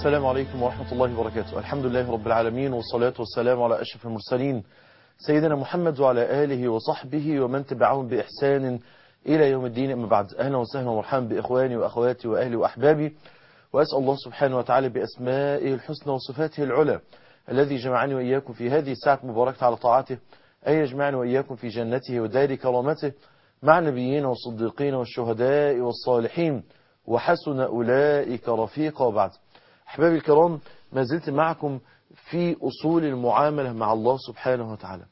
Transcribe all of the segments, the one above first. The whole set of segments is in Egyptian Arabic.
السلام عليكم ورحمة الله وبركاته الحمد لله رب العالمين والصلاة والسلام على أشرف المرسلين سيدنا محمد وعلى آله وصحبه ومن تبعهم بإحسان إلى يوم الدين أما بعد أهلا وسهلا ومرحبا بإخواني وأخواتي وأهلي وأحبابي وأسأل الله سبحانه وتعالى بأسمائه الحسنى وصفاته العلى الذي جمعني وإياكم في هذه الساعة المباركة على طاعته أن يجمعني وإياكم في جنته ودار كرامته مع النبيين والصديقين والشهداء والصالحين وحسن أولئك رفيقا وبعد أحبابي الكرام ما زلت معكم في أصول المعاملة مع الله سبحانه وتعالى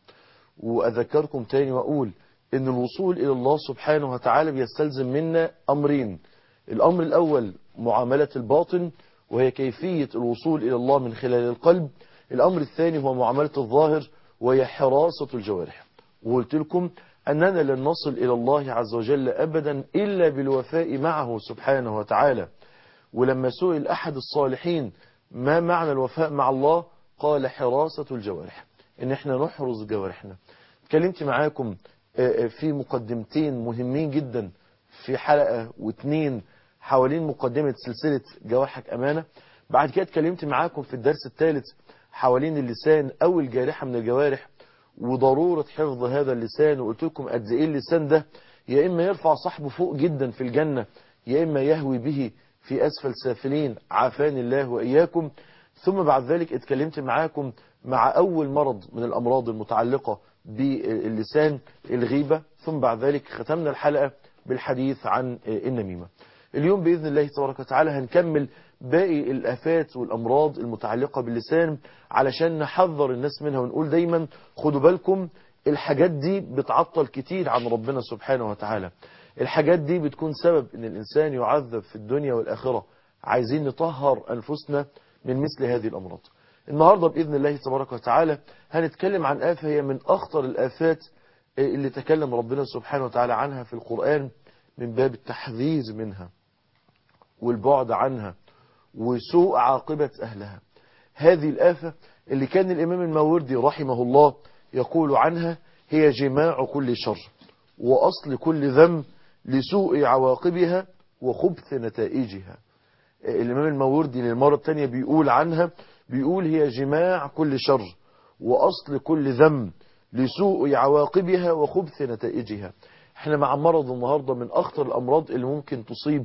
وأذكركم تاني وأقول إن الوصول إلى الله سبحانه وتعالى بيستلزم منا أمرين الأمر الأول معاملة الباطن وهي كيفية الوصول إلى الله من خلال القلب الأمر الثاني هو معاملة الظاهر وهي حراسة الجوارح وقلت لكم أننا لن نصل إلى الله عز وجل أبدا إلا بالوفاء معه سبحانه وتعالى ولما سئل أحد الصالحين ما معنى الوفاء مع الله قال حراسة الجوارح إن احنا نحرز جوارحنا اتكلمت معاكم في مقدمتين مهمين جدا في حلقة واثنين حوالين مقدمة سلسلة جوارحك أمانة بعد كده اتكلمت معاكم في الدرس الثالث حوالين اللسان أو الجارحة من الجوارح وضرورة حفظ هذا اللسان وقلت لكم قد ايه اللسان ده يا إما يرفع صاحبه فوق جدا في الجنة يا إما يهوي به في أسفل سافلين عافاني الله وإياكم ثم بعد ذلك اتكلمت معاكم مع أول مرض من الأمراض المتعلقة باللسان الغيبة ثم بعد ذلك ختمنا الحلقة بالحديث عن النميمة اليوم بإذن الله تبارك وتعالى هنكمل باقي الآفات والأمراض المتعلقة باللسان علشان نحذر الناس منها ونقول دايما خدوا بالكم الحاجات دي بتعطل كتير عن ربنا سبحانه وتعالى الحاجات دي بتكون سبب ان الإنسان يعذب في الدنيا والآخرة عايزين نطهر أنفسنا من مثل هذه الأمراض النهاردة بإذن الله تبارك وتعالى هنتكلم عن آفة هي من أخطر الآفات اللي تكلم ربنا سبحانه وتعالى عنها في القرآن من باب التحذير منها والبعد عنها وسوء عاقبة أهلها هذه الآفة اللي كان الإمام الماوردي رحمه الله يقول عنها هي جماع كل شر وأصل كل ذنب لسوء عواقبها وخبث نتائجها الإمام الماوردي للمرة الثانية بيقول عنها بيقول هي جماع كل شر وأصل كل ذنب لسوء عواقبها وخبث نتائجها احنا مع مرض النهاردة من أخطر الأمراض اللي ممكن تصيب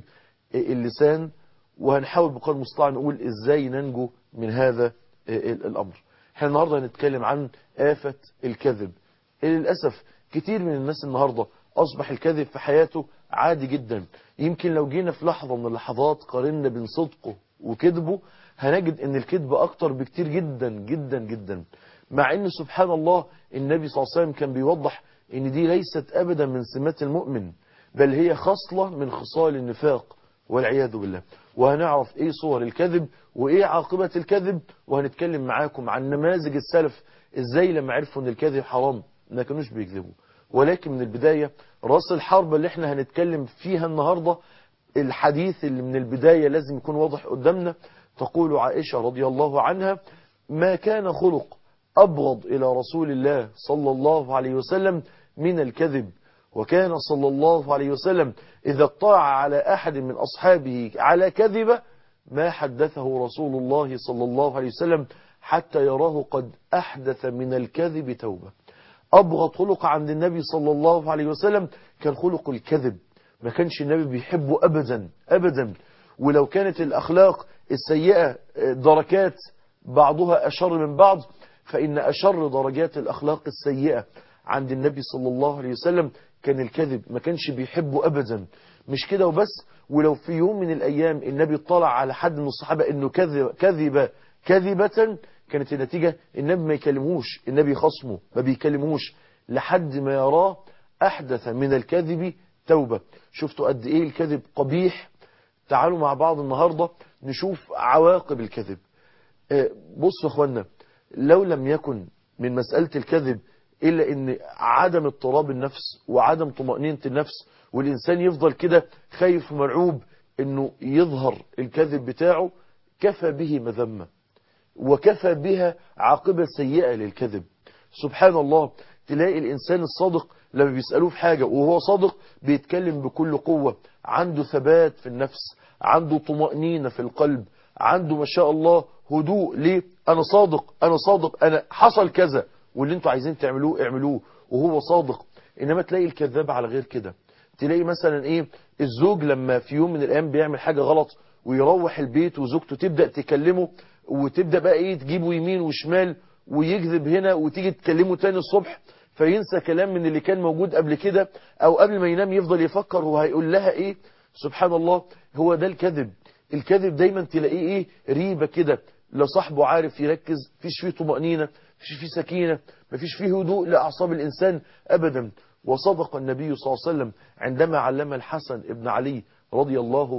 اللسان وهنحاول بقدر المستطاع نقول ازاي ننجو من هذا الأمر احنا النهاردة هنتكلم عن آفة الكذب للأسف كتير من الناس النهاردة أصبح الكذب في حياته عادي جدا يمكن لو جينا في لحظة من اللحظات قارنا بين صدقه وكذبه هنجد ان الكذب أكتر بكتير جدا جدا جدا مع ان سبحان الله النبي صلى الله عليه وسلم كان بيوضح ان دي ليست أبدا من سمات المؤمن بل هي خصلة من خصال النفاق والعياذ بالله وهنعرف ايه صور الكذب وايه عاقبة الكذب وهنتكلم معاكم عن نماذج السلف ازاي لما عرفوا ان الكذب حرام ما كانوش بيكذبوا ولكن من البداية راس الحرب اللي احنا هنتكلم فيها النهاردة الحديث اللي من البداية لازم يكون واضح قدامنا تقول عائشة رضي الله عنها ما كان خلق أبغض إلى رسول الله صلى الله عليه وسلم من الكذب وكان صلى الله عليه وسلم إذا اطلع على أحد من أصحابه على كذبة ما حدثه رسول الله صلى الله عليه وسلم حتى يراه قد أحدث من الكذب توبة أبغض خلق عند النبي صلى الله عليه وسلم كان خلق الكذب ما كانش النبي بيحبه أبدا أبدا ولو كانت الأخلاق السيئة دركات بعضها أشر من بعض فإن أشر درجات الأخلاق السيئة عند النبي صلى الله عليه وسلم كان الكذب ما كانش بيحبه أبدا مش كده وبس ولو في يوم من الأيام النبي اطلع على حد من الصحابة أنه كذب, كذب كذبة كانت النتيجة النبي ما يكلموش النبي خصمه ما بيكلموش لحد ما يراه أحدث من الكذب توبة شفتوا قد إيه الكذب قبيح تعالوا مع بعض النهاردة نشوف عواقب الكذب بصوا يا اخوانا لو لم يكن من مسألة الكذب إلا أن عدم اضطراب النفس وعدم طمأنينة النفس والإنسان يفضل كده خايف ومرعوب أنه يظهر الكذب بتاعه كفى به مذمة وكفى بها عاقبة سيئة للكذب سبحان الله تلاقي الإنسان الصادق لما بيسألوه في حاجة وهو صادق بيتكلم بكل قوة عنده ثبات في النفس عنده طمأنينة في القلب عنده ما شاء الله هدوء ليه انا صادق انا صادق انا حصل كذا واللي انتوا عايزين تعملوه اعملوه وهو صادق انما تلاقي الكذاب على غير كده تلاقي مثلا ايه الزوج لما في يوم من الايام بيعمل حاجة غلط ويروح البيت وزوجته تبدأ تكلمه وتبدأ بقى ايه تجيبه يمين وشمال ويكذب هنا وتيجي تكلمه تاني الصبح فينسى كلام من اللي كان موجود قبل كده او قبل ما ينام يفضل يفكر هو هيقول لها ايه سبحان الله هو ده الكذب الكذب دايما تلاقيه ايه ريبة كده لا صاحبه عارف يركز فيش فيه طمأنينة فيش فيه سكينة مفيش فيه هدوء لأعصاب الإنسان أبدا وصدق النبي صلى الله عليه وسلم عندما علم الحسن ابن علي رضي الله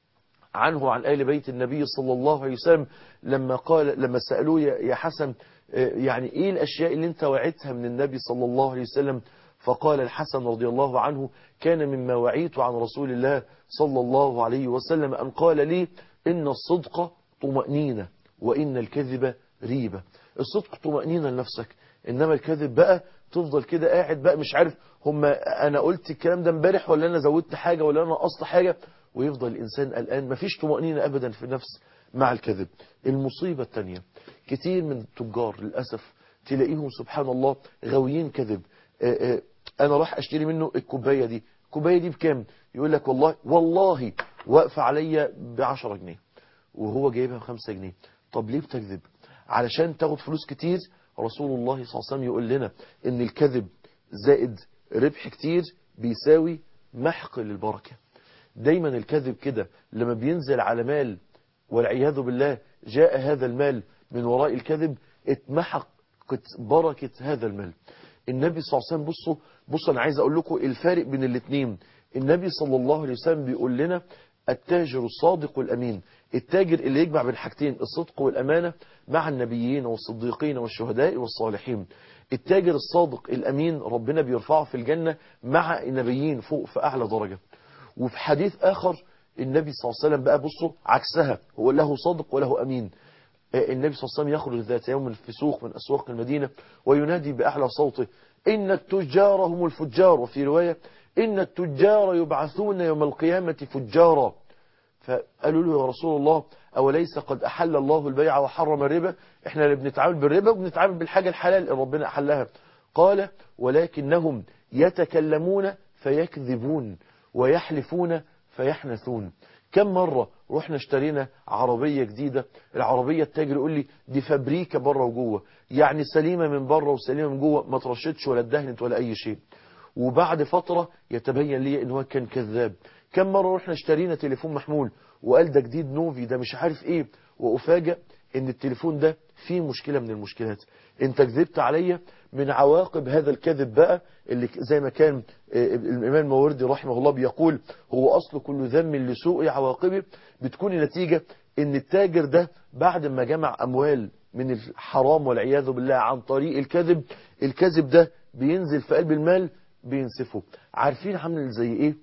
عنه عن آل بيت النبي صلى الله عليه وسلم لما قال لما سألوه يا حسن يعني ايه الاشياء اللي انت وعدتها من النبي صلى الله عليه وسلم فقال الحسن رضي الله عنه كان مما وعيت عن رسول الله صلى الله عليه وسلم أن قال لي إن الصدق طمأنينة وإن الكذب ريبة الصدق طمأنينة لنفسك إنما الكذب بقى تفضل كده قاعد بقى مش عارف هم أنا قلت الكلام ده امبارح ولا أنا زودت حاجة ولا أنا نقصت حاجة ويفضل الإنسان قلقان مفيش طمأنينة أبدا في النفس مع الكذب المصيبة الثانية كتير من التجار للأسف تلاقيهم سبحان الله غاويين كذب آآ آآ انا راح اشتري منه الكوبايه دي الكوبايه دي بكام يقول لك والله والله واقفه عليا ب 10 جنيه وهو جايبها ب 5 جنيه طب ليه بتكذب علشان تاخد فلوس كتير رسول الله صلى الله عليه وسلم يقول لنا ان الكذب زائد ربح كتير بيساوي محق للبركه دايما الكذب كده لما بينزل على مال والعياذ بالله جاء هذا المال من وراء الكذب اتمحقت بركه هذا المال النبي صلى الله عليه وسلم بصوا بصوا انا عايز اقول لكم الفارق بين الاثنين النبي صلى الله عليه وسلم بيقول لنا التاجر الصادق والامين التاجر اللي يجمع بين حاجتين الصدق والامانه مع النبيين والصديقين والشهداء والصالحين التاجر الصادق الامين ربنا بيرفعه في الجنه مع النبيين فوق في اعلى درجه وفي حديث اخر النبي صلى الله عليه وسلم بقى بصوا عكسها هو له صادق وله امين النبي صلى الله عليه وسلم يخرج ذات يوم في سوق من أسواق المدينة وينادي بأعلى صوته إن التجار هم الفجار وفي رواية إن التجار يبعثون يوم القيامة فجارا فقالوا له يا رسول الله أوليس قد أحل الله البيع وحرم الربا إحنا اللي بنتعامل بالربا وبنتعامل بالحاجة الحلال اللي ربنا أحلها قال ولكنهم يتكلمون فيكذبون ويحلفون فيحنثون كم مرة رحنا اشترينا عربية جديدة العربية التاجر يقول لي دي فابريكا بره وجوه يعني سليمة من بره وسليمة من جوه ما ترشتش ولا اتدهنت ولا أي شيء وبعد فترة يتبين لي ان هو كان كذاب كم مرة رحنا اشترينا تليفون محمول وقال ده جديد نوفي ده مش عارف ايه وأفاجأ ان التليفون ده فيه مشكلة من المشكلات انت كذبت عليا من عواقب هذا الكذب بقى اللي زي ما كان الإمام الموردي رحمه الله بيقول هو أصل كل ذم لسوء عواقبه بتكون النتيجة ان التاجر ده بعد ما جمع أموال من الحرام والعياذ بالله عن طريق الكذب الكذب ده بينزل في قلب المال بينسفه عارفين عامل زي ايه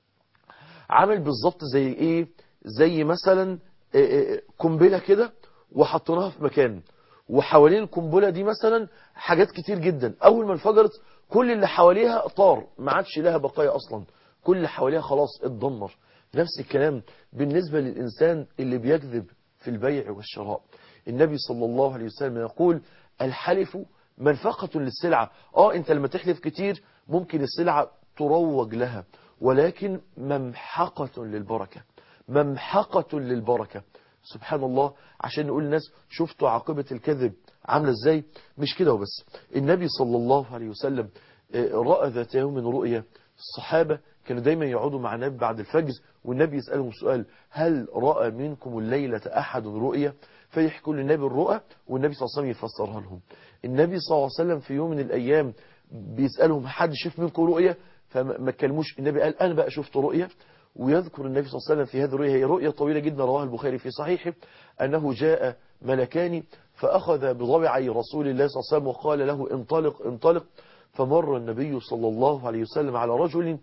عامل بالظبط زي ايه زي مثلا قنبله كده وحطيناها في مكان وحوالين القنبله دي مثلا حاجات كتير جدا اول ما انفجرت كل اللي حواليها طار ما عادش لها بقايا اصلا كل اللي حواليها خلاص اتدمر نفس الكلام بالنسبة للإنسان اللي بيكذب في البيع والشراء النبي صلى الله عليه وسلم يقول الحلف منفقة للسلعة اه انت لما تحلف كتير ممكن السلعة تروج لها ولكن ممحقة للبركة ممحقة للبركة سبحان الله عشان نقول للناس شفتوا عاقبة الكذب عاملة ازاي مش كده وبس النبي صلى الله عليه وسلم رأى ذات يوم رؤيا الصحابة كانوا دايما يقعدوا مع النبي بعد الفجر والنبي يسألهم سؤال هل رأى منكم الليلة أحد رؤيا فيحكوا للنبي الرؤى والنبي صلى الله عليه وسلم يفسرها لهم النبي صلى الله عليه وسلم في يوم من الأيام بيسألهم حد شاف منكم رؤيا فما كلموش النبي قال أنا بقى شفت رؤيا ويذكر النبي صلى الله عليه وسلم في هذه الرؤيا هي رؤيا طويلة جدا رواها البخاري في صحيحه أنه جاء ملكان فأخذ بضبعي رسول الله صلى الله عليه وسلم وقال له انطلق انطلق فمر النبي صلى الله عليه وسلم على رجل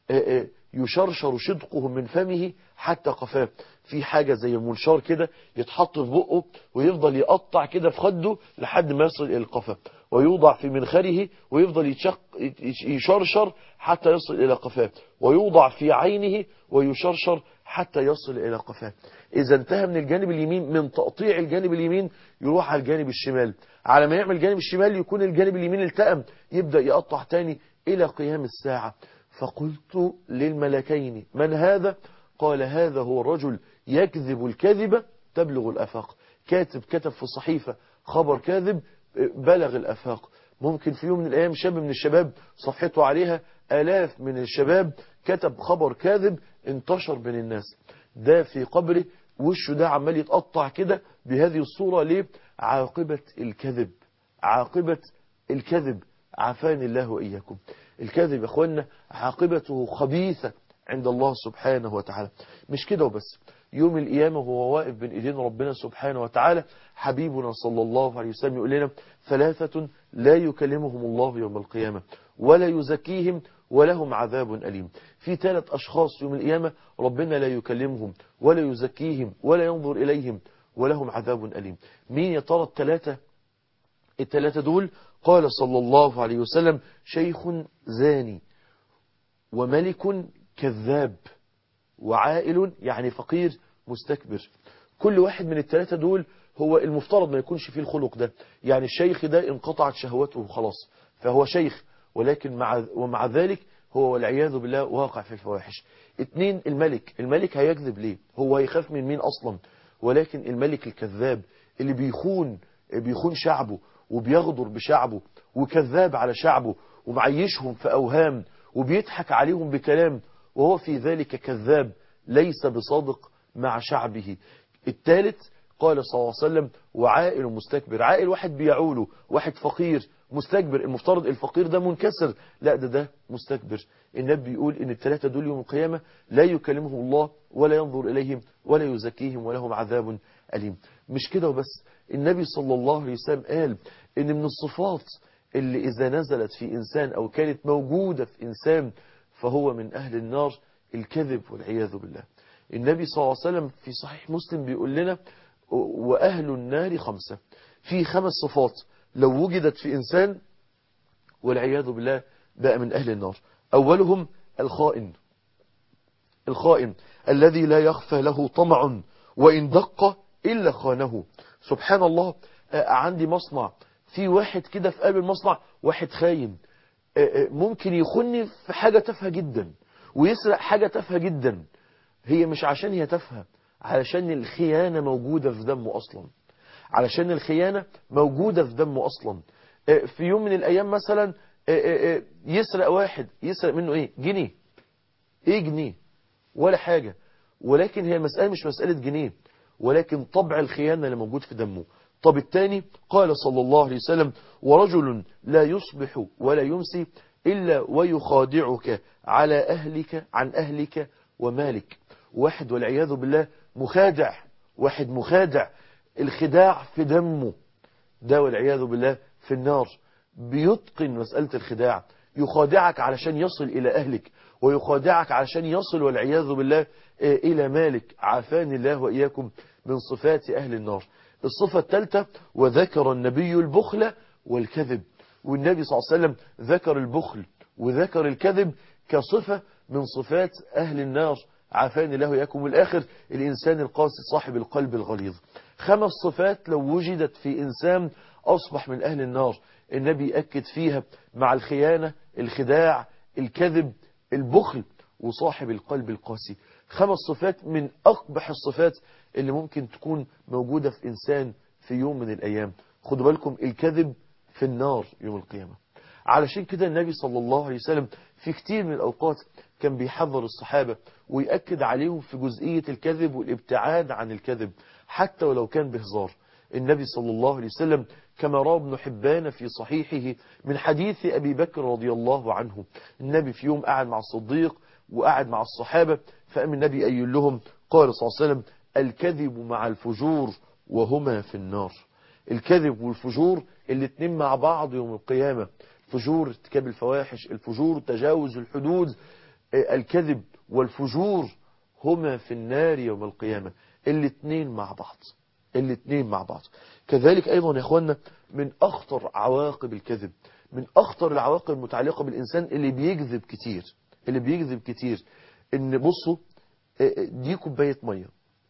يشرشر شدقه من فمه حتى قفاه في حاجة زي المنشار كده يتحط في بقه ويفضل يقطع كده في خده لحد ما يصل إلى القفا ويوضع في منخره ويفضل يتشق يشرشر حتى يصل إلى قفاه ويوضع في عينه ويشرشر حتى يصل إلى قفاه إذا انتهى من الجانب اليمين من تقطيع الجانب اليمين يروح على الجانب الشمال على ما يعمل الجانب الشمال يكون الجانب اليمين التئم يبدأ يقطع تاني إلى قيام الساعة فقلت للملكين من هذا قال هذا هو الرجل يكذب الكذبة تبلغ الأفاق كاتب كتب في الصحيفة خبر كاذب بلغ الأفاق ممكن في يوم من الأيام شاب من الشباب صفحته عليها آلاف من الشباب كتب خبر كاذب انتشر بين الناس ده في قبره وشه ده عمال يتقطع كده بهذه الصورة ليه عاقبة الكذب عاقبة الكذب عافاني الله وإياكم الكذب يا أخوانا عاقبته خبيثة عند الله سبحانه وتعالى مش كده وبس يوم القيامة وهو واقف بين ايدين ربنا سبحانه وتعالى حبيبنا صلى الله عليه وسلم يقول لنا ثلاثة لا يكلمهم الله يوم القيامة ولا يزكيهم ولهم عذاب أليم في ثلاث أشخاص يوم القيامة ربنا لا يكلمهم ولا يزكيهم ولا ينظر إليهم ولهم عذاب أليم مين يا ترى الثلاثة الثلاثة دول قال صلى الله عليه وسلم شيخ زاني وملك كذاب وعائل يعني فقير مستكبر كل واحد من الثلاثة دول هو المفترض ما يكونش فيه الخلق ده يعني الشيخ ده انقطعت شهوته خلاص فهو شيخ ولكن مع ومع ذلك هو والعياذ بالله واقع في الفواحش اتنين الملك الملك هيكذب ليه هو هيخاف من مين أصلا ولكن الملك الكذاب اللي بيخون بيخون شعبه وبيغدر بشعبه وكذاب على شعبه ومعيشهم في أوهام وبيضحك عليهم بكلام وهو في ذلك كذاب ليس بصادق مع شعبه الثالث قال صلى الله عليه وسلم وعائل مستكبر عائل واحد بيعوله واحد فقير مستكبر المفترض الفقير ده منكسر لا ده ده مستكبر النبي بيقول ان الثلاثة دول يوم القيامة لا يكلمهم الله ولا ينظر إليهم ولا يزكيهم ولهم عذاب أليم مش كده وبس النبي صلى الله عليه وسلم قال ان من الصفات اللي إذا نزلت في إنسان أو كانت موجودة في إنسان فهو من أهل النار الكذب والعياذ بالله النبي صلى الله عليه وسلم في صحيح مسلم بيقول لنا وأهل النار خمسة في خمس صفات لو وجدت في إنسان والعياذ بالله بقى من أهل النار أولهم الخائن الخائن الذي لا يخفى له طمع وإن دق إلا خانه سبحان الله عندي مصنع في واحد كده في قلب المصنع واحد خاين ممكن يخني في حاجة تافهة جدا ويسرق حاجة تافهة جدا هي مش عشان هي تافهة علشان الخيانة موجودة في دمه أصلا علشان الخيانة موجودة في دمه أصلا في يوم من الأيام مثلا يسرق واحد يسرق منه إيه جنيه إيه جنيه ولا حاجة ولكن هي المسألة مش مسألة جنيه ولكن طبع الخيانة اللي موجود في دمه طب الثاني قال صلى الله عليه وسلم ورجل لا يصبح ولا يمسي إلا ويخادعك على أهلك عن أهلك ومالك واحد والعياذ بالله مخادع واحد مخادع الخداع في دمه ده والعياذ بالله في النار بيتقن مسألة الخداع يخادعك علشان يصل إلى أهلك ويخادعك علشان يصل والعياذ بالله إلى مالك عافاني الله وإياكم من صفات أهل النار الصفة الثالثة وذكر النبي البخل والكذب والنبي صلى الله عليه وسلم ذكر البخل وذكر الكذب كصفة من صفات أهل النار عافاني الله وإياكم والآخر الإنسان القاسي صاحب القلب الغليظ خمس صفات لو وجدت في إنسان أصبح من أهل النار النبي أكد فيها مع الخيانة الخداع الكذب البخل وصاحب القلب القاسي خمس صفات من أقبح الصفات اللي ممكن تكون موجودة في إنسان في يوم من الأيام خدوا بالكم الكذب في النار يوم القيامة علشان كده النبي صلى الله عليه وسلم في كتير من الأوقات كان بيحذر الصحابة ويأكد عليهم في جزئية الكذب والابتعاد عن الكذب حتى ولو كان بهزار النبي صلى الله عليه وسلم كما روى ابن حبان في صحيحه من حديث أبي بكر رضي الله عنه النبي في يوم قعد مع الصديق وقعد مع الصحابة فأم النبي أي لهم قال صلى الله عليه وسلم الكذب مع الفجور وهما في النار الكذب والفجور الاتنين مع بعض يوم القيامة فجور ارتكاب الفواحش الفجور تجاوز الحدود الكذب والفجور هما في النار يوم القيامة الاتنين مع بعض الاثنين مع بعض كذلك أيضا يا أخوانا من أخطر عواقب الكذب من أخطر العواقب المتعلقة بالإنسان اللي بيكذب كتير اللي بيكذب كتير إن بصوا دي كوباية مية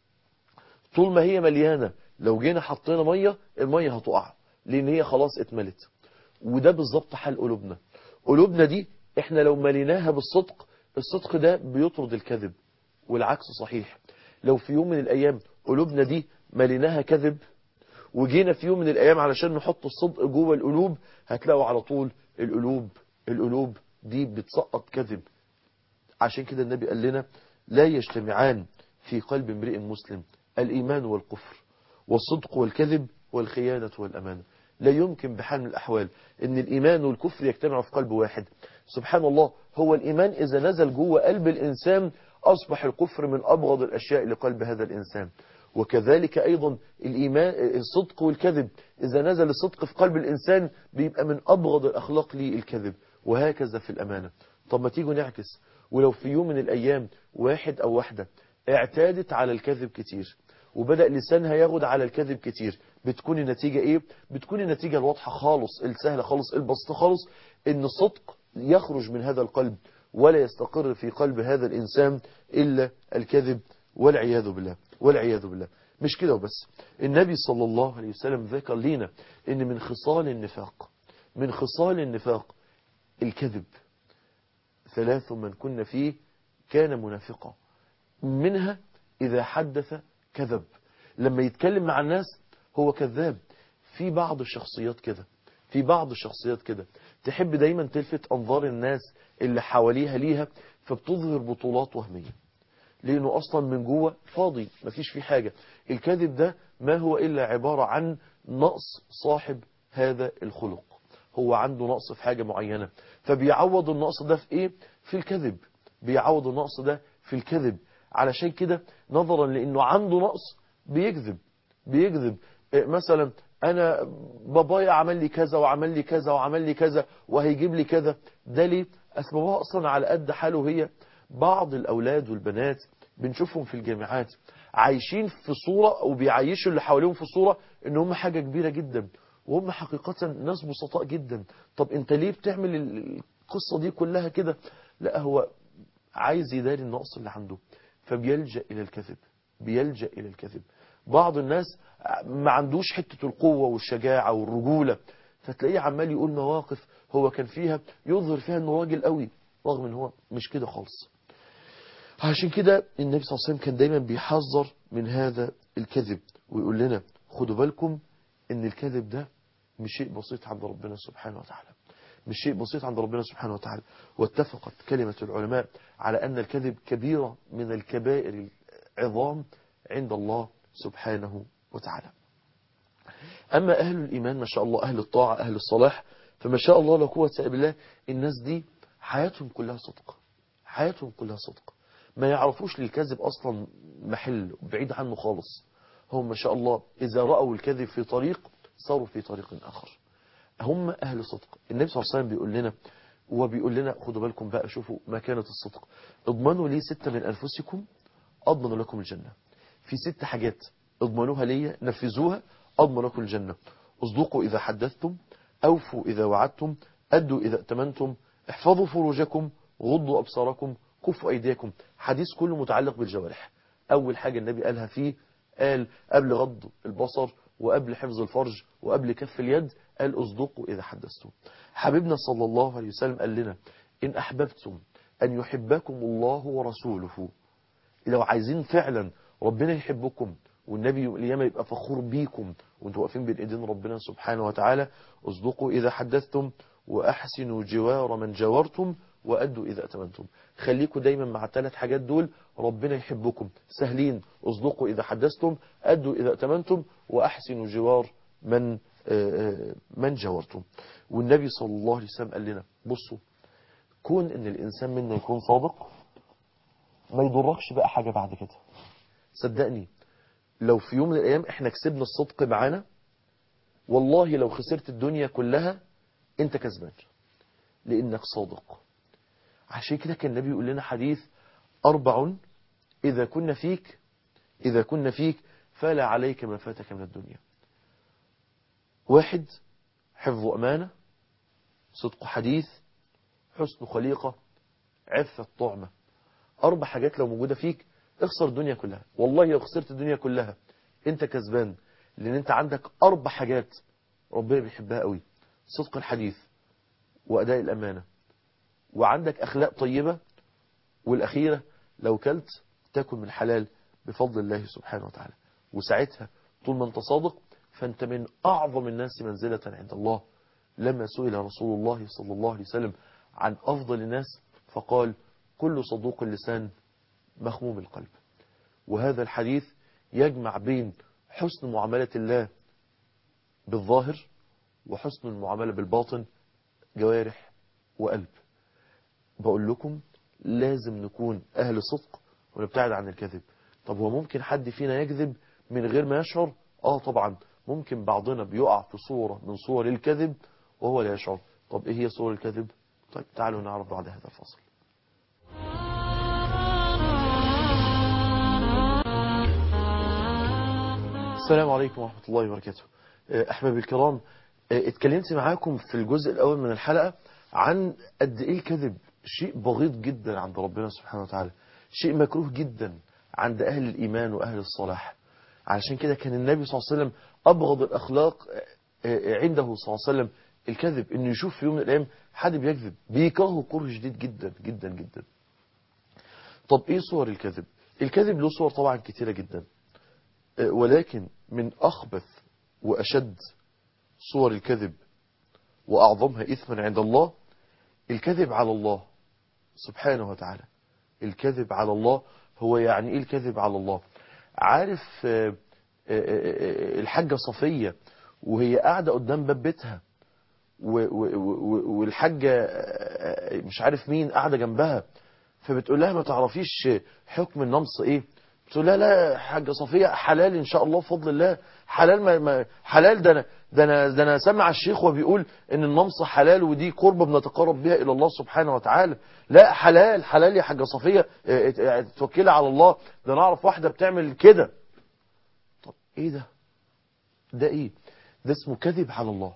طول ما هي مليانة لو جينا حطينا مية المية هتقع لأن هي خلاص اتملت وده بالظبط حال قلوبنا قلوبنا دي احنا لو مليناها بالصدق الصدق ده بيطرد الكذب والعكس صحيح لو في يوم من الأيام قلوبنا دي مليناها كذب وجينا في يوم من الأيام علشان نحط الصدق جوه القلوب هتلاقوا على طول القلوب القلوب دي بتسقط كذب عشان كده النبي قال لنا لا يجتمعان في قلب امرئ مسلم الإيمان والكفر والصدق والكذب والخيانة والأمانة لا يمكن بحال من الأحوال أن الإيمان والكفر يجتمعوا في قلب واحد سبحان الله هو الإيمان إذا نزل جوه قلب الإنسان أصبح الكفر من أبغض الأشياء لقلب هذا الإنسان وكذلك أيضا الإيمان الصدق والكذب إذا نزل الصدق في قلب الإنسان بيبقى من أبغض الأخلاق ليه الكذب وهكذا في الأمانة طب ما تيجوا نعكس ولو في يوم من الأيام واحد أو واحدة اعتادت على الكذب كتير وبدأ لسانها ياخد على الكذب كتير بتكون النتيجة ايه بتكون النتيجة الواضحة خالص السهلة خالص البسيطة خالص ان الصدق يخرج من هذا القلب ولا يستقر في قلب هذا الإنسان إلا الكذب والعياذ بالله والعياذ بالله مش كده وبس النبي صلى الله عليه وسلم ذكر لنا ان من خصال النفاق من خصال النفاق الكذب ثلاث من كنا فيه كان منافقا منها إذا حدث كذب لما يتكلم مع الناس هو كذاب في بعض الشخصيات كده في بعض الشخصيات كده تحب دايما تلفت أنظار الناس اللي حواليها ليها فبتظهر بطولات وهمية لأنه أصلا من جوه فاضي مفيش فيه حاجة الكذب ده ما هو إلا عبارة عن نقص صاحب هذا الخلق هو عنده نقص في حاجة معينة فبيعوض النقص ده في إيه في الكذب بيعوض النقص ده في الكذب علشان كده نظرا لأنه عنده نقص بيكذب بيكذب مثلا أنا بابايا عمل لي كذا وعمل لي كذا وعمل لي كذا وهيجيب لي كذا ده ليه أسبابها أصلا على قد حاله هي بعض الأولاد والبنات بنشوفهم في الجامعات عايشين في صورة أو بيعيشوا اللي حواليهم في صورة إن هم حاجة كبيرة جدا وهم حقيقة ناس بسطاء جدا طب انت ليه بتعمل القصة دي كلها كده لا هو عايز يداري النقص اللي عنده فبيلجأ إلى الكذب بيلجأ إلى الكذب بعض الناس ما عندوش حتة القوة والشجاعة والرجولة فتلاقيه عمال يقول مواقف هو كان فيها يظهر فيها انه راجل قوي رغم ان هو مش كده خالص عشان كده النبي صلى الله عليه وسلم كان دايما بيحذر من هذا الكذب ويقول لنا خدوا بالكم ان الكذب ده مش شيء بسيط عند ربنا سبحانه وتعالى مش شيء بسيط عند ربنا سبحانه وتعالى واتفقت كلمة العلماء على أن الكذب كبيرة من الكبائر العظام عند الله سبحانه وتعالى أما أهل الإيمان ما شاء الله أهل الطاعة أهل الصلاح فما شاء الله لا قوة إلا بالله الناس دي حياتهم كلها صدق حياتهم كلها صدق ما يعرفوش للكذب أصلا محل بعيد عنه خالص هم ما شاء الله إذا رأوا الكذب في طريق صاروا في طريق آخر هم أهل صدق النبي صلى الله عليه وسلم بيقول لنا وبيقول لنا خدوا بالكم بقى شوفوا مكانة الصدق اضمنوا لي ستة من أنفسكم أضمن لكم الجنة في ست حاجات اضمنوها لي نفذوها أضمن لكم الجنة اصدقوا إذا حدثتم أوفوا إذا وعدتم أدوا إذا ائتمنتم احفظوا فروجكم غضوا أبصاركم كفوا أيديكم حديث كله متعلق بالجوارح أول حاجة النبي قالها فيه قال قبل غض البصر وقبل حفظ الفرج وقبل كف اليد قال اصدقوا إذا حدثتم حبيبنا صلى الله عليه وسلم قال لنا إن أحببتم أن يحبكم الله ورسوله لو عايزين فعلا ربنا يحبكم والنبي يوم القيامة يبقى فخور بيكم وانتوا واقفين بين ايدين ربنا سبحانه وتعالى اصدقوا إذا حدثتم وأحسنوا جوار من جاورتم وأدوا إذا أتمنتم خليكم دايما مع الثلاث حاجات دول ربنا يحبكم سهلين اصدقوا إذا حدثتم أدوا إذا أتمنتم وأحسنوا جوار من من جاورتم والنبي صلى الله عليه وسلم قال لنا بصوا كون ان الإنسان منا يكون صادق ما يضركش بقى حاجة بعد كده صدقني لو في يوم من الأيام احنا كسبنا الصدق معانا والله لو خسرت الدنيا كلها انت كسبان لانك صادق عشان كده كان النبي يقول لنا حديث أربع إذا كنا فيك إذا كنا فيك فلا عليك ما فاتك من الدنيا واحد حفظ أمانة صدق حديث حسن خليقة عفة طعمة أربع حاجات لو موجودة فيك اخسر الدنيا كلها والله لو خسرت الدنيا كلها انت كسبان لان انت عندك أربع حاجات ربنا بيحبها قوي صدق الحديث وأداء الأمانة وعندك أخلاق طيبة والأخيرة لو كلت تاكل من حلال بفضل الله سبحانه وتعالى وساعتها طول ما انت صادق فانت من أعظم الناس منزلة عند الله لما سئل رسول الله صلى الله عليه وسلم عن أفضل الناس فقال كل صدوق اللسان مخموم القلب وهذا الحديث يجمع بين حسن معاملة الله بالظاهر وحسن المعاملة بالباطن جوارح وقلب بقول لكم لازم نكون أهل صدق ونبتعد عن الكذب طب هو ممكن حد فينا يكذب من غير ما يشعر آه طبعا ممكن بعضنا بيقع في صورة من صور الكذب وهو لا يشعر طب إيه هي صور الكذب طيب تعالوا نعرف بعد هذا الفصل السلام عليكم ورحمة الله وبركاته أحبابي الكرام اتكلمت معاكم في الجزء الأول من الحلقة عن قد إيه الكذب شيء بغيض جدا عند ربنا سبحانه وتعالى شيء مكروه جدا عند أهل الإيمان وأهل الصلاح علشان كده كان النبي صلى الله عليه وسلم أبغض الأخلاق عنده صلى الله عليه وسلم الكذب إنه يشوف في يوم من الأيام حد بيكذب بيكرهه كره شديد جدا جدا جدا طب إيه صور الكذب الكذب له صور طبعا كتيرة جدا ولكن من أخبث وأشد صور الكذب وأعظمها إثما عند الله الكذب على الله سبحانه وتعالى الكذب على الله هو يعني إيه الكذب على الله عارف الحاجة صفية وهي قاعدة قدام باب بيتها والحاجة مش عارف مين قاعدة جنبها فبتقول لها ما تعرفيش حكم النمص ايه بتقول لها لا حاجة صفية حلال ان شاء الله بفضل الله حلال ما ما حلال ده انا ده انا ده انا سمع الشيخ وبيقول ان النمص حلال ودي قربة بنتقرب بها الى الله سبحانه وتعالى لا حلال حلال يا حاجة صفية توكلي على الله ده انا اعرف واحدة بتعمل كده طب ايه ده ده ايه ده اسمه كذب على الله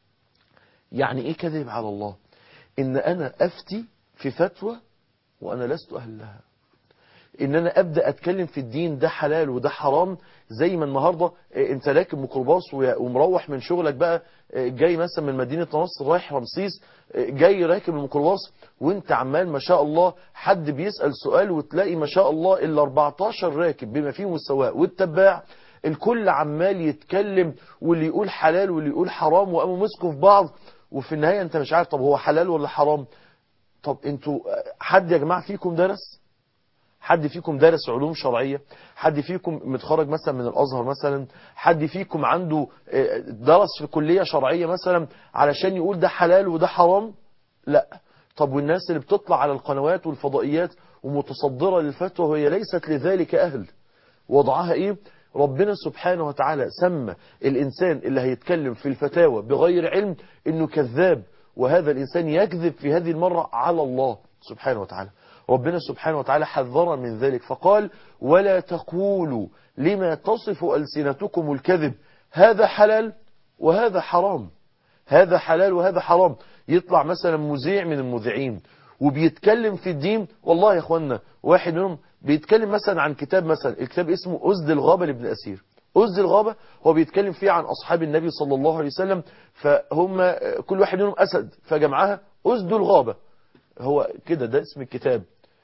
يعني ايه كذب على الله ان انا افتي في فتوى وانا لست اهل لها ان انا ابدا اتكلم في الدين ده حلال وده حرام زي ما النهارده انت راكب ميكروباص ومروح من شغلك بقى جاي مثلا من مدينه نصر رايح رمسيس جاي راكب الميكروباص وانت عمال ما شاء الله حد بيسال سؤال وتلاقي ما شاء الله ال 14 راكب بما فيهم السواق والتباع الكل عمال يتكلم واللي يقول حلال واللي يقول حرام وقاموا مسكوا في بعض وفي النهايه انت مش عارف طب هو حلال ولا حرام طب انتوا حد يا جماعه فيكم درس حد فيكم دارس علوم شرعية حد فيكم متخرج مثلا من الأزهر مثلا حد فيكم عنده درس في كلية شرعية مثلا علشان يقول ده حلال وده حرام لا طب والناس اللي بتطلع على القنوات والفضائيات ومتصدرة للفتوى وهي ليست لذلك أهل وضعها إيه ربنا سبحانه وتعالى سمى الإنسان اللي هيتكلم في الفتاوى بغير علم إنه كذاب وهذا الإنسان يكذب في هذه المرة على الله سبحانه وتعالى ربنا سبحانه وتعالى حذر من ذلك فقال ولا تقولوا لما تصف ألسنتكم الكذب هذا حلال وهذا حرام هذا حلال وهذا حرام يطلع مثلا مذيع من المذيعين وبيتكلم في الدين والله يا اخوانا واحد منهم بيتكلم مثلا عن كتاب مثلا الكتاب اسمه أزد الغابة لابن أسير أزد الغابة هو بيتكلم فيه عن أصحاب النبي صلى الله عليه وسلم فهم كل واحد منهم أسد فجمعها أزد الغابة هو كده ده اسم الكتاب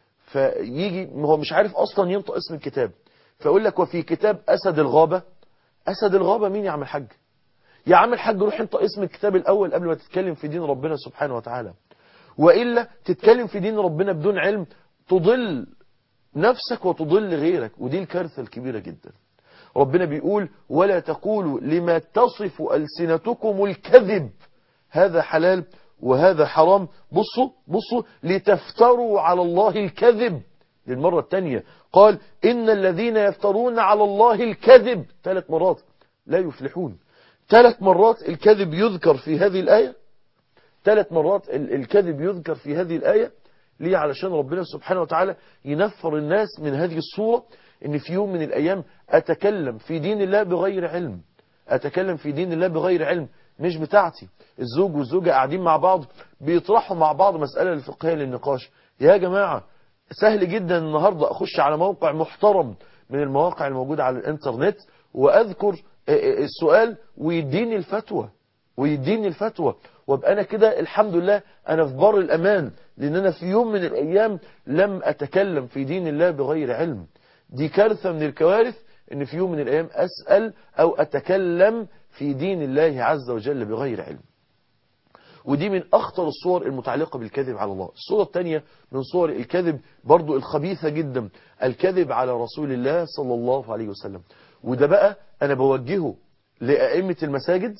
فيجي هو مش عارف اصلا ينطق اسم الكتاب فيقول لك وفي كتاب اسد الغابة اسد الغابة مين يا عم الحاج يا عم الحاج روح انطق اسم الكتاب الاول قبل ما تتكلم في دين ربنا سبحانه وتعالى وإلا تتكلم في دين ربنا بدون علم تضل نفسك وتضل غيرك ودي الكارثة الكبيرة جدا ربنا بيقول ولا تقولوا لما تصف ألسنتكم الكذب هذا حلال وهذا حرام بصوا بصوا لتفتروا على الله الكذب للمرة الثانية قال إن الذين يفترون على الله الكذب ثلاث مرات لا يفلحون ثلاث مرات الكذب يذكر في هذه الآية ثلاث مرات الكذب يذكر في هذه الآية ليه علشان ربنا سبحانه وتعالى ينفر الناس من هذه الصورة ان في يوم من الايام اتكلم في دين الله بغير علم اتكلم في دين الله بغير علم مش بتاعتي الزوج والزوجة قاعدين مع بعض بيطرحوا مع بعض مسألة الفقهية للنقاش يا جماعة سهل جدا النهاردة اخش على موقع محترم من المواقع الموجودة على الانترنت واذكر السؤال ويديني الفتوى ويديني الفتوى وابقى انا كده الحمد لله انا في بر الامان لان انا في يوم من الايام لم اتكلم في دين الله بغير علم دي كارثة من الكوارث ان في يوم من الايام اسأل او اتكلم في دين الله عز وجل بغير علم ودي من اخطر الصور المتعلقة بالكذب على الله الصورة الثانية من صور الكذب برضو الخبيثة جدا الكذب على رسول الله صلى الله عليه وسلم وده بقى انا بوجهه لأئمة المساجد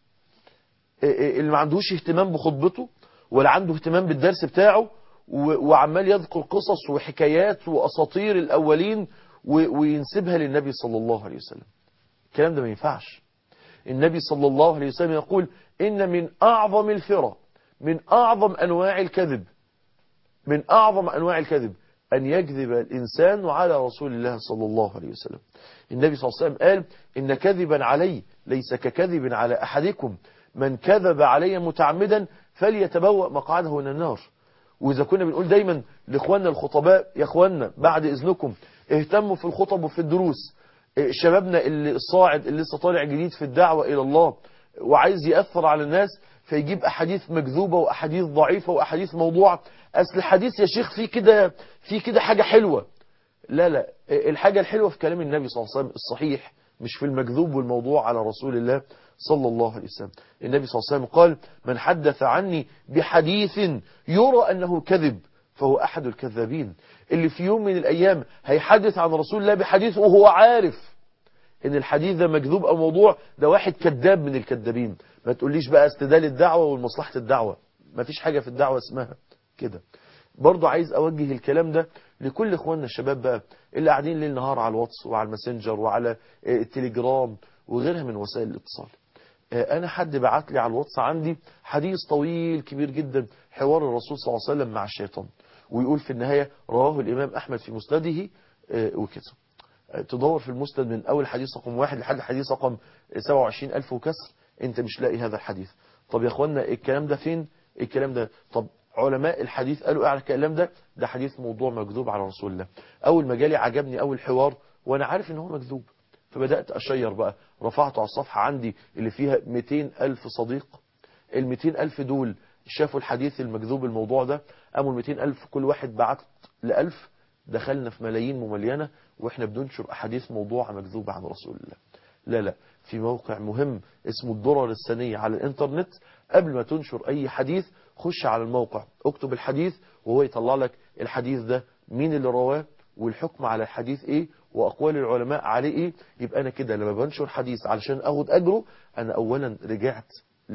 اللي ما عندهوش اهتمام بخطبته ولا عنده اهتمام بالدرس بتاعه وعمال يذكر قصص وحكايات وأساطير الأولين وينسبها للنبي صلى الله عليه وسلم الكلام ده ما ينفعش النبي صلى الله عليه وسلم يقول إن من أعظم الفرى من أعظم أنواع الكذب من أعظم أنواع الكذب أن يكذب الإنسان على رسول الله صلى الله عليه وسلم النبي صلى الله عليه وسلم قال إن كذبا علي ليس ككذب على أحدكم من كذب علي متعمدا فليتبوأ مقعده من النار وإذا كنا بنقول دايما لإخواننا الخطباء يا إخواننا بعد إذنكم اهتموا في الخطب وفي الدروس شبابنا اللي الصاعد اللي لسه طالع جديد في الدعوة إلى الله وعايز يأثر على الناس فيجيب أحاديث مكذوبة وأحاديث ضعيفة وأحاديث موضوعة أصل الحديث يا شيخ فيه كده فيه كده حاجة حلوة لا لا الحاجة الحلوة في كلام النبي صلى الله عليه وسلم الصحيح مش في المكذوب والموضوع على رسول الله صلى الله عليه وسلم النبي صلى الله عليه وسلم قال من حدث عني بحديث يرى أنه كذب فهو أحد الكذابين اللي في يوم من الأيام هيحدث عن رسول الله بحديث وهو عارف ان الحديث ده مكذوب او موضوع ده واحد كذاب من الكذابين ما تقوليش بقى استدلال الدعوة والمصلحة الدعوة ما فيش حاجة في الدعوة اسمها كده برضو عايز اوجه الكلام ده لكل اخواننا الشباب بقى اللي قاعدين ليل نهار على الواتس وعلى الماسنجر وعلى التليجرام وغيرها من وسائل الاتصال انا حد بعت لي على الواتس عندي حديث طويل كبير جدا حوار الرسول صلى الله عليه وسلم مع الشيطان ويقول في النهاية رواه الامام احمد في مسنده وكده تدور في المسند من اول حديث رقم واحد لحد حديث رقم 27000 وكسر انت مش لاقي هذا الحديث طب يا اخوانا الكلام ده فين الكلام ده طب علماء الحديث قالوا ايه على الكلام ده ده حديث موضوع مكذوب على رسول الله اول ما جالي عجبني اول حوار وانا عارف ان هو مكذوب فبدأت اشير بقى رفعته على الصفحة عندي اللي فيها 200 الف صديق ال 200 الف دول شافوا الحديث المكذوب الموضوع ده قاموا ال 200 الف كل واحد بعت لألف دخلنا في ملايين مملينة واحنا بننشر احاديث موضوع مكذوبة عن رسول الله لا لا في موقع مهم اسمه الدرر السنية على الانترنت قبل ما تنشر اي حديث خش على الموقع اكتب الحديث وهو يطلع لك الحديث ده مين اللي رواه والحكم على الحديث ايه واقوال العلماء عليه ايه يبقى انا كده لما بنشر حديث علشان اخد اجره انا اولا رجعت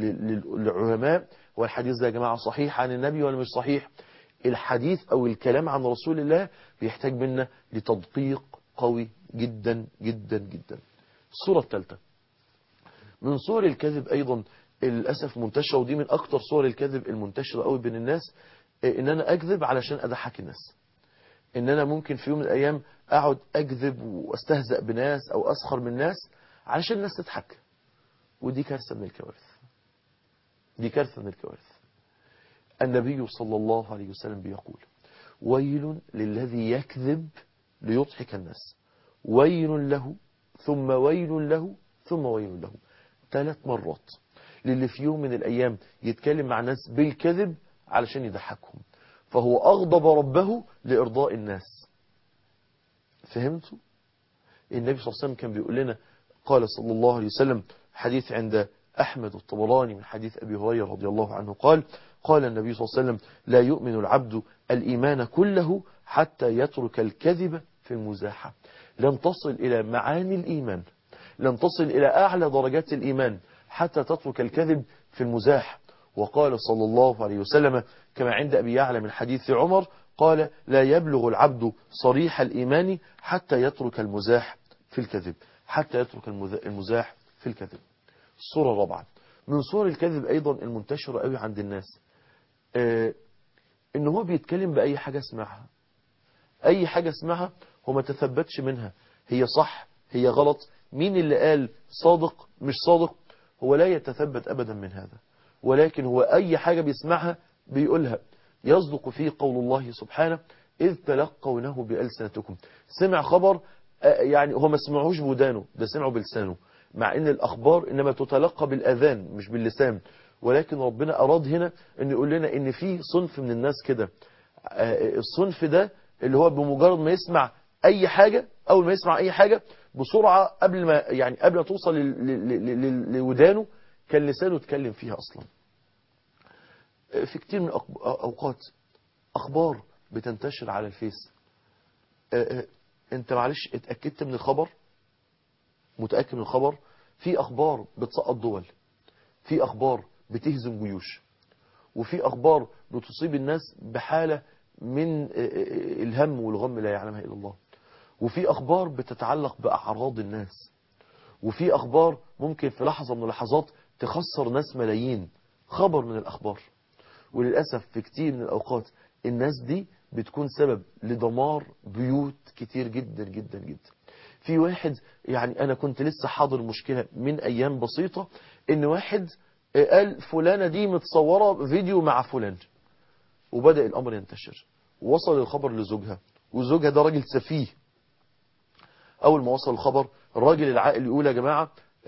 للعلماء والحديث ده يا جماعة صحيح عن النبي ولا مش صحيح الحديث او الكلام عن رسول الله بيحتاج منا لتدقيق قوي جدا جدا جدا الصورة الثالثة من صور الكذب ايضا للأسف منتشرة ودي من اكتر صور الكذب المنتشرة قوي بين الناس ان انا اكذب علشان اضحك الناس ان انا ممكن في يوم من الايام اقعد اكذب واستهزأ بناس او اسخر من ناس علشان الناس تضحك ودي كارثة من الكوارث دي كارثة من الكوارث النبي صلى الله عليه وسلم بيقول ويل للذي يكذب ليضحك الناس ويل له ثم ويل له ثم ويل له ثلاث مرات للي في يوم من الأيام يتكلم مع ناس بالكذب علشان يضحكهم فهو أغضب ربه لإرضاء الناس فهمتوا؟ النبي صلى الله عليه وسلم كان بيقول لنا قال صلى الله عليه وسلم حديث عند أحمد الطبراني من حديث أبي هريرة رضي الله عنه قال قال النبي صلى الله عليه وسلم لا يؤمن العبد الإيمان كله حتى يترك الكذب في المزاحة لن تصل إلى معاني الإيمان لن تصل إلى أعلى درجات الإيمان حتى تترك الكذب في المزاح وقال صلى الله عليه وسلم كما عند أبي يعلى من حديث عمر قال لا يبلغ العبد صريح الإيمان حتى يترك المزاح في الكذب حتى يترك المزاح في الكذب الصورة الرابعة من صور الكذب أيضا المنتشرة قوي عند الناس آه إن هو بيتكلم بأي حاجة اسمعها أي حاجة اسمعها هو ما تثبتش منها هي صح هي غلط مين اللي قال صادق مش صادق هو لا يتثبت أبدا من هذا ولكن هو أي حاجة بيسمعها بيقولها يصدق فيه قول الله سبحانه إذ تلقونه بألسنتكم سمع خبر يعني هو ما سمعوش بودانه ده سمعه بلسانه مع ان الأخبار إنما تتلقى بالأذان مش باللسان ولكن ربنا أراد هنا أن يقول لنا أن في صنف من الناس كده الصنف ده اللي هو بمجرد ما يسمع أي حاجة أول ما يسمع أي حاجة بسرعة قبل ما يعني قبل ما توصل لودانه كان لسانه اتكلم فيها أصلا في كتير من أوقات أخبار بتنتشر على الفيس انت معلش اتأكدت من الخبر متأكد من الخبر في أخبار بتسقط دول في أخبار بتهزم جيوش وفي أخبار بتصيب الناس بحالة من الهم والغم لا يعلمها إلا الله وفي أخبار بتتعلق بأعراض الناس وفي أخبار ممكن في لحظة من اللحظات تخسر ناس ملايين خبر من الأخبار وللأسف في كتير من الأوقات الناس دي بتكون سبب لدمار بيوت كتير جدا جدا جدا في واحد يعني أنا كنت لسه حاضر مشكلة من أيام بسيطة إن واحد قال فلانة دي متصورة فيديو مع فلان وبدأ الأمر ينتشر وصل الخبر لزوجها وزوجها ده راجل سفيه أول ما وصل الخبر الراجل العاقل يقول يا جماعة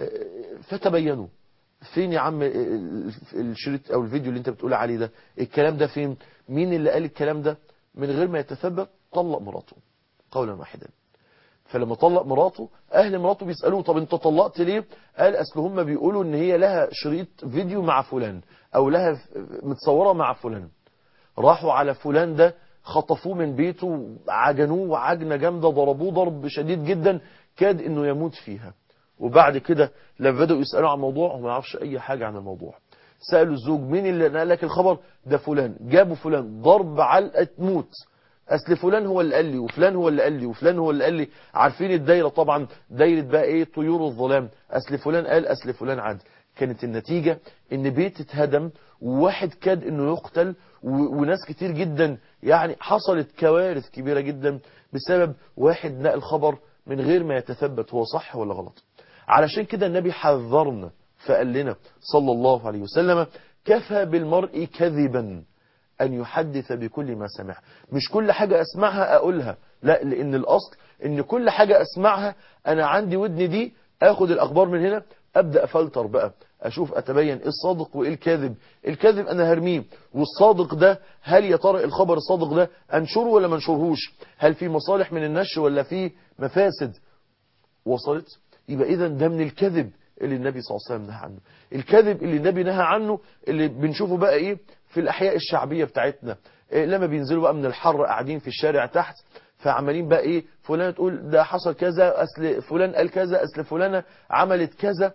فتبينوا فين يا عم الشريط أو الفيديو اللي انت بتقول عليه ده الكلام ده فين مين اللي قال الكلام ده من غير ما يتثبت طلق مراته قولا واحدا فلما طلق مراته اهل مراته بيسألوه طب انت طلقت ليه قال اصل هم بيقولوا ان هي لها شريط فيديو مع فلان او لها متصورة مع فلان راحوا على فلان ده خطفوه من بيته عجنوه عجنة جامدة ضربوه ضرب شديد جدا كاد انه يموت فيها وبعد كده لما بدأوا يسألوا عن الموضوع هو ما يعرفش اي حاجة عن الموضوع سألوا الزوج مين اللي نقل لك الخبر ده فلان جابوا فلان ضرب علقة موت اصل فلان هو اللي قال لي وفلان هو اللي قال لي وفلان هو اللي قال لي عارفين الدايره طبعا دايره بقى ايه طيور الظلام اصل فلان قال اصل فلان عاد كانت النتيجة ان بيت اتهدم وواحد كاد انه يقتل وناس كتير جدا يعني حصلت كوارث كبيرة جدا بسبب واحد نقل خبر من غير ما يتثبت هو صح ولا غلط علشان كده النبي حذرنا فقال لنا صلى الله عليه وسلم كفى بالمرء كذبا أن يحدث بكل ما سمع مش كل حاجة أسمعها أقولها لا لأن الأصل أن كل حاجة أسمعها أنا عندي ودن دي أخد الأخبار من هنا أبدأ أفلتر بقى أشوف أتبين إيه الصادق وإيه الكاذب الكاذب أنا هرميه والصادق ده هل يا ترى الخبر الصادق ده أنشره ولا ما انشرهوش هل في مصالح من النشر ولا في مفاسد وصلت يبقى إذا ده من الكذب اللي النبي صلى الله عليه وسلم نهى عنه الكذب اللي النبي نهى عنه اللي بنشوفه بقى إيه في الأحياء الشعبية بتاعتنا إيه لما بينزلوا بقى من الحر قاعدين في الشارع تحت فعمالين بقى ايه فلان تقول ده حصل كذا اصل فلان قال كذا اصل فلانة عملت كذا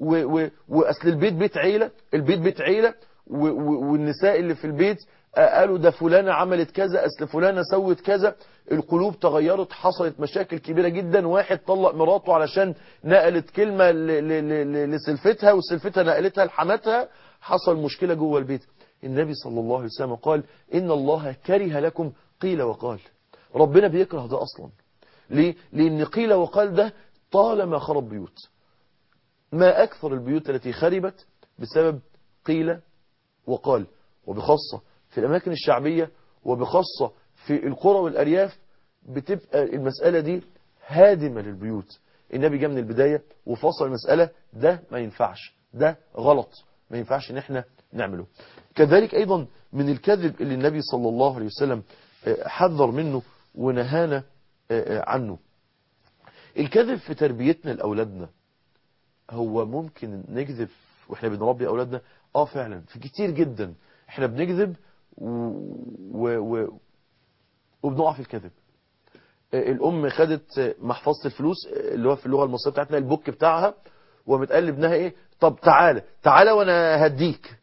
واصل البيت بيت عيلة البيت بيت عيلة والنساء اللي في البيت قالوا ده فلانة عملت كذا اصل فلانة سوت كذا القلوب تغيرت حصلت مشاكل كبيرة جدا واحد طلق مراته علشان نقلت كلمة لسلفتها وسلفتها نقلتها لحماتها حصل مشكلة جوه البيت النبي صلى الله عليه وسلم قال إن الله كره لكم قيل وقال ربنا بيكره ده أصلا ليه؟ لأن قيل وقال ده طالما خرب بيوت ما أكثر البيوت التي خربت بسبب قيل وقال وبخاصة في الأماكن الشعبية وبخاصة في القرى والأرياف بتبقى المسألة دي هادمة للبيوت النبي جاء من البداية وفصل المسألة ده ما ينفعش ده غلط ما ينفعش ان احنا نعمله كذلك أيضا من الكذب اللي النبي صلى الله عليه وسلم حذر منه ونهانا عنه الكذب في تربيتنا لأولادنا هو ممكن نكذب واحنا بنربي أولادنا اه فعلا في كتير جدا احنا بنكذب و... و... و... وبنقع في الكذب الأم خدت محفظة الفلوس اللي هو في اللغة المصرية بتاعتنا البوك بتاعها ومتقال لابنها ايه طب تعالى تعالى وانا هديك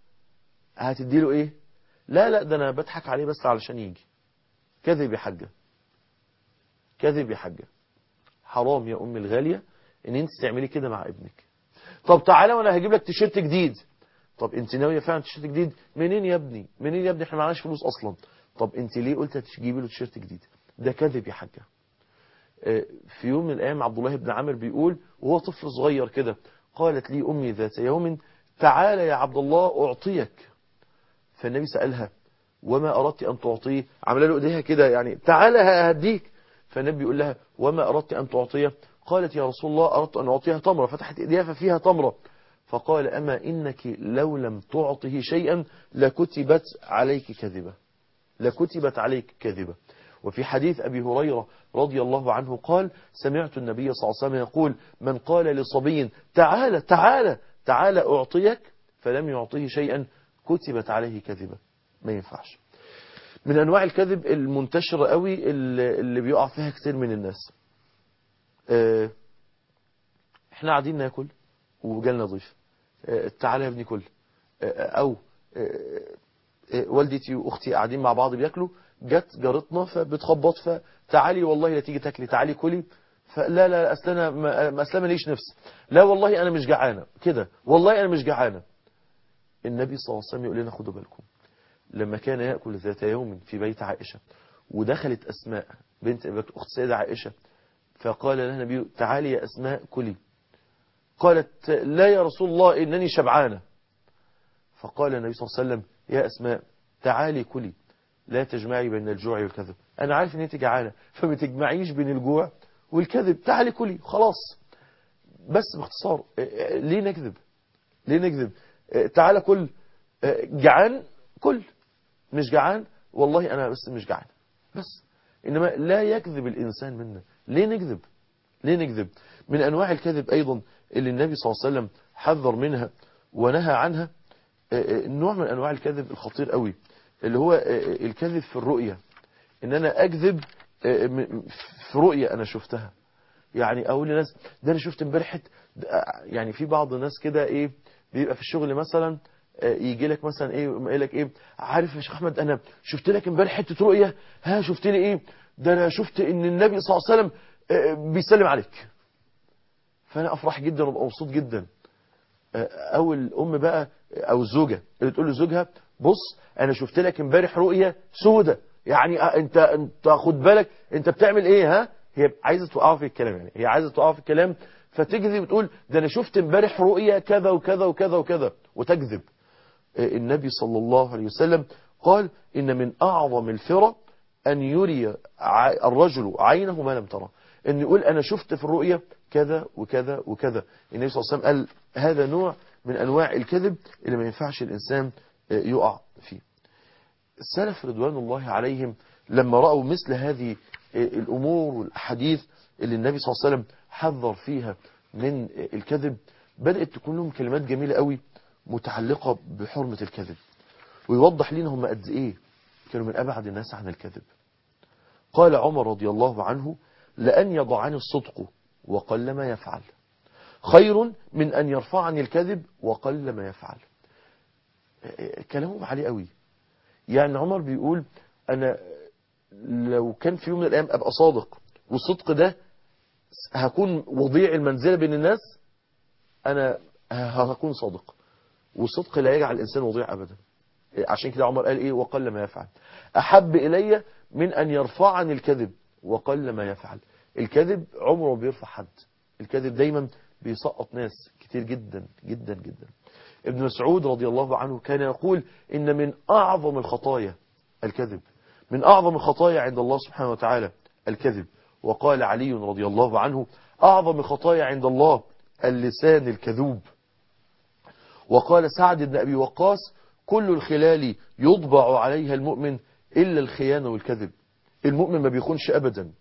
هتديله ايه لا لا ده انا بضحك عليه بس علشان يجي كذب يا حاجة كذب يا حاجة حرام يا أمي الغالية ان انت تعملي كده مع ابنك طب تعالى وانا هجيب لك تيشيرت جديد طب انت ناوية فعلا تيشيرت جديد منين يا ابني منين يا ابني احنا معناش فلوس اصلا طب انت ليه قلت تجيبي له تيشيرت جديد ده كذب يا حاجة في يوم من الأيام عبد الله بن عامر بيقول وهو طفل صغير كده قالت لي أمي ذات يوم تعال يا عبد الله أعطيك فالنبي سألها وما أردت أن تعطيه عمل له إيديها كده يعني تعال هديك فالنبي بيقول لها وما أردت أن تعطيه قالت يا رسول الله أردت أن أعطيها تمرة فتحت إيديها ففيها تمرة فقال أما إنك لو لم تعطه شيئا لكتبت عليك كذبة لكتبت عليك كذبة وفي حديث أبي هريرة رضي الله عنه قال سمعت النبي صلى الله عليه وسلم يقول من قال لصبي تعال تعال تعال أعطيك فلم يعطيه شيئا كتبت عليه كذبة ما ينفعش من أنواع الكذب المنتشرة قوي اللي اللي بيقع فيها كتير من الناس اه احنا قاعدين ناكل وجالنا ضيف اه تعالى يا ابني كل اه او والدتي واختي قاعدين مع بعض بياكلوا جت جارتنا فبتخبط فتعالي والله لا تيجي تاكلي تعالي كلي فلا لا اصل انا ما اصل ماليش نفس لا والله انا مش جعانه كده والله انا مش جعانه النبي صلى الله عليه وسلم يقول لنا خدوا بالكم لما كان ياكل ذات يوم في بيت عائشه ودخلت اسماء بنت اخت سيده عائشه فقال لها النبي تعالي يا اسماء كلي قالت لا يا رسول الله انني شبعانه فقال النبي صلى الله عليه وسلم يا اسماء تعالي كلي لا تجمعي بين الجوع والكذب انا عارف ان انت جعانه فما تجمعيش بين الجوع والكذب تعالي كلي خلاص بس باختصار ليه نكذب ليه نكذب تعالى كل جعان كل مش جعان والله انا بس مش جعان بس انما لا يكذب الانسان منا ليه نكذب ليه نكذب من انواع الكذب ايضا اللي النبي صلى الله عليه وسلم حذر منها ونهى عنها نوع من انواع الكذب الخطير قوي اللي هو الكذب في الرؤية ان انا اكذب في رؤية انا شفتها يعني اقول لناس ده انا شفت امبارح يعني في بعض الناس كده ايه بيبقى في الشغل مثلا يجي لك مثلا ايه يقول لك ايه عارف يا شيخ احمد انا شفت لك امبارح حته رؤيه ها شفت لي ايه ده انا شفت ان النبي صلى الله عليه وسلم بيسلم عليك فانا افرح جدا وابقى مبسوط جدا او الام بقى او الزوجه اللي تقول لزوجها بص انا شفت لك امبارح رؤيه سودة يعني انت انت خد بالك انت بتعمل ايه ها هي عايزه توقعه في الكلام يعني هي عايزه توقعه في الكلام فتكذب وتقول ده انا شفت امبارح رؤيه كذا وكذا وكذا وكذا وتكذب النبي صلى الله عليه وسلم قال ان من اعظم الفرى ان يري الرجل عينه ما لم ترى ان يقول انا شفت في الرؤيه كذا وكذا وكذا النبي صلى الله عليه وسلم قال هذا نوع من انواع الكذب اللي ما ينفعش الانسان يقع فيه السلف رضوان الله عليهم لما رأوا مثل هذه الأمور والأحاديث اللي النبي صلى الله عليه وسلم حذر فيها من الكذب بدأت تكون لهم كلمات جميلة قوي متعلقة بحرمة الكذب ويوضح لنا هم قد إيه كانوا من أبعد الناس عن الكذب قال عمر رضي الله عنه لأن يضعني الصدق وقل ما يفعل خير من أن يرفعني الكذب وقل ما يفعل كلامهم عالي قوي يعني عمر بيقول انا لو كان في يوم من الايام ابقى صادق والصدق ده هكون وضيع المنزله بين الناس انا هكون صادق والصدق لا يجعل الانسان وضيع ابدا عشان كده عمر قال ايه وقل ما يفعل احب الي من ان يرفعني الكذب وقل ما يفعل الكذب عمره بيرفع حد الكذب دايما بيسقط ناس كتير جدا جدا جدا ابن مسعود رضي الله عنه كان يقول إن من أعظم الخطايا الكذب من أعظم الخطايا عند الله سبحانه وتعالى الكذب وقال علي رضي الله عنه أعظم الخطايا عند الله اللسان الكذوب وقال سعد بن أبي وقاص كل الخلال يطبع عليها المؤمن إلا الخيانة والكذب المؤمن ما بيخونش أبدا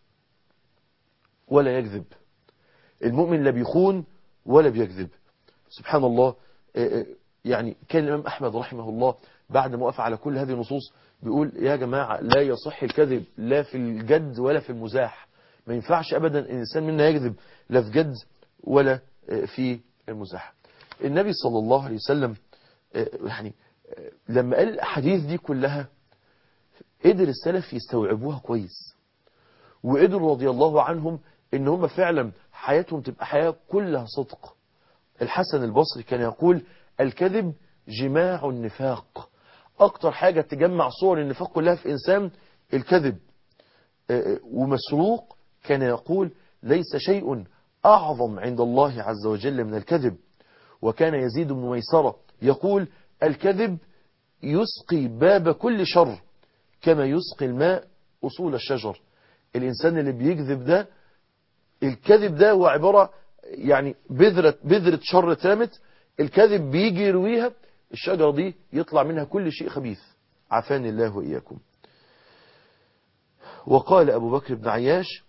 ولا يكذب المؤمن لا بيخون ولا بيكذب سبحان الله يعني كان الإمام أحمد رحمه الله بعد ما وقف على كل هذه النصوص بيقول يا جماعة لا يصح الكذب لا في الجد ولا في المزاح ما ينفعش أبدا الإنسان منا يكذب لا في جد ولا في المزاح النبي صلى الله عليه وسلم يعني لما قال الأحاديث دي كلها قدر السلف يستوعبوها كويس وقدروا رضي الله عنهم ان هم فعلا حياتهم تبقى حياة كلها صدق الحسن البصري كان يقول الكذب جماع النفاق اكتر حاجة تجمع صور النفاق كلها في انسان الكذب ومسروق كان يقول ليس شيء أعظم عند الله عز وجل من الكذب وكان يزيد بن ميسرة يقول الكذب يسقي باب كل شر كما يسقي الماء أصول الشجر الإنسان اللي بيكذب ده الكذب ده هو عبارة يعني بذرة, بذرة شر تامت الكذب بيجي يرويها الشجرة دي يطلع منها كل شيء خبيث عافاني الله وإياكم وقال أبو بكر بن عياش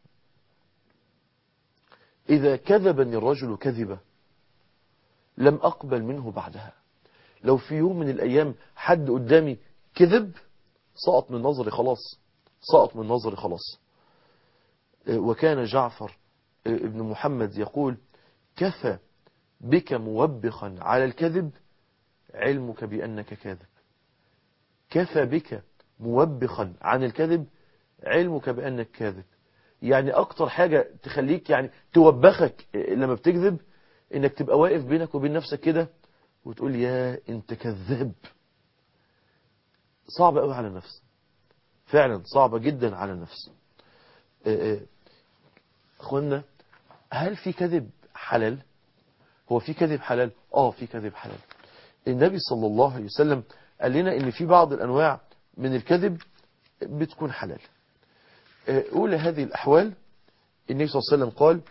إذا كذبني الرجل كذبة لم أقبل منه بعدها لو في يوم من الأيام حد قدامي كذب سقط من نظري خلاص سقط من نظري خلاص وكان جعفر ابن محمد يقول كفى بك موبخا على الكذب علمك بأنك كاذب كفى بك موبخا عن الكذب علمك بأنك كاذب يعني أكتر حاجة تخليك يعني توبخك لما بتكذب إنك تبقى واقف بينك وبين نفسك كده وتقول يا أنت كذاب صعبة قوي على النفس فعلا صعبة جدا على النفس أخوانا هل في كذب حلال هو في كذب حلال آه في كذب حلال النبي صلى الله عليه وسلم قال لنا ان في بعض الانواع من الكذب بتكون حلال اولى هذه الاحوال النبي صلى الله عليه وسلم قال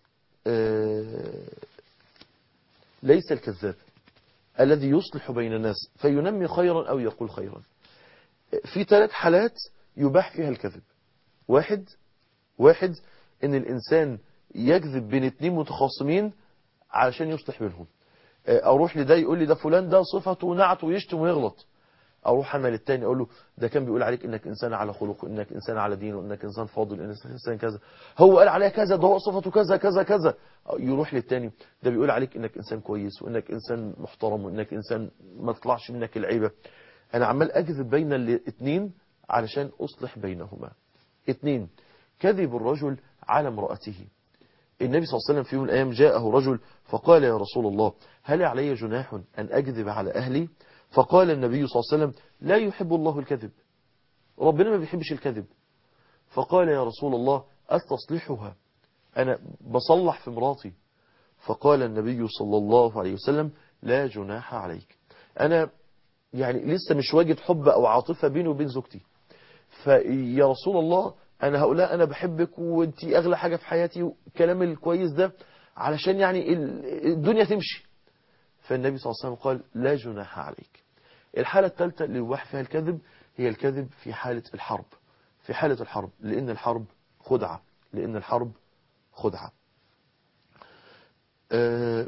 ليس الكذاب الذي يصلح بين الناس فينمي خيرا او يقول خيرا في ثلاث حالات يباح فيها الكذب واحد واحد ان الانسان يكذب بين اتنين متخاصمين علشان يصلح بينهم اروح لده يقول لي ده فلان ده صفته ونعته ويشتم ويغلط اروح انا للتاني اقول له ده كان بيقول عليك انك انسان على خلق وانك انسان على دين وانك انسان فاضل انك انسان كذا هو قال عليها كذا ده هو صفته كذا كذا كذا يروح للتاني ده بيقول عليك انك انسان كويس وانك انسان محترم وانك انسان ما تطلعش منك العيبه انا عمال اكذب بين الاثنين علشان اصلح بينهما اثنين كذب الرجل على امرأته النبي صلى الله عليه وسلم في يوم من الأيام جاءه رجل فقال يا رسول الله هل علي جناح أن أكذب على أهلي فقال النبي صلى الله عليه وسلم لا يحب الله الكذب ربنا ما بيحبش الكذب فقال يا رسول الله أستصلحها أنا بصلح في مراتي فقال النبي صلى الله عليه وسلم لا جناح عليك أنا يعني لسه مش واجد حب أو عاطفة بيني وبين زوجتي فيا رسول الله انا هقول لها انا بحبك وانت اغلى حاجة في حياتي والكلام الكويس ده علشان يعني الدنيا تمشي فالنبي صلى الله عليه وسلم قال لا جناح عليك الحالة الثالثة اللي يباح فيها الكذب هي الكذب في حالة الحرب في حالة الحرب لان الحرب خدعة لان الحرب خدعة آه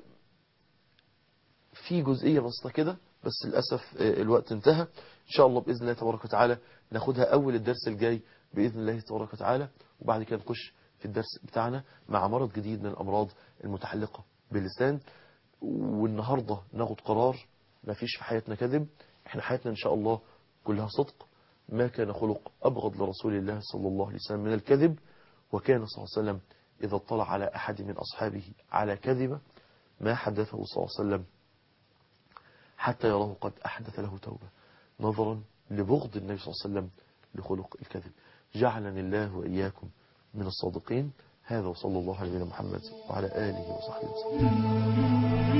في جزئية بسيطة كده بس للأسف الوقت انتهى إن شاء الله بإذن الله تبارك وتعالى ناخدها أول الدرس الجاي بإذن الله تبارك وتعالى وبعد كده نخش في الدرس بتاعنا مع مرض جديد من الأمراض المتعلقة باللسان والنهاردة ناخد قرار ما فيش في حياتنا كذب احنا حياتنا إن شاء الله كلها صدق ما كان خلق أبغض لرسول الله صلى الله عليه وسلم من الكذب وكان صلى الله عليه وسلم إذا اطلع على أحد من أصحابه على كذبة ما حدثه صلى الله عليه وسلم حتى يراه قد أحدث له توبة نظرا لبغض النبي صلى الله عليه وسلم لخلق الكذب جعلني الله وإياكم من الصادقين هذا وصلى الله على نبينا محمد وعلى آله وصحبه وسلم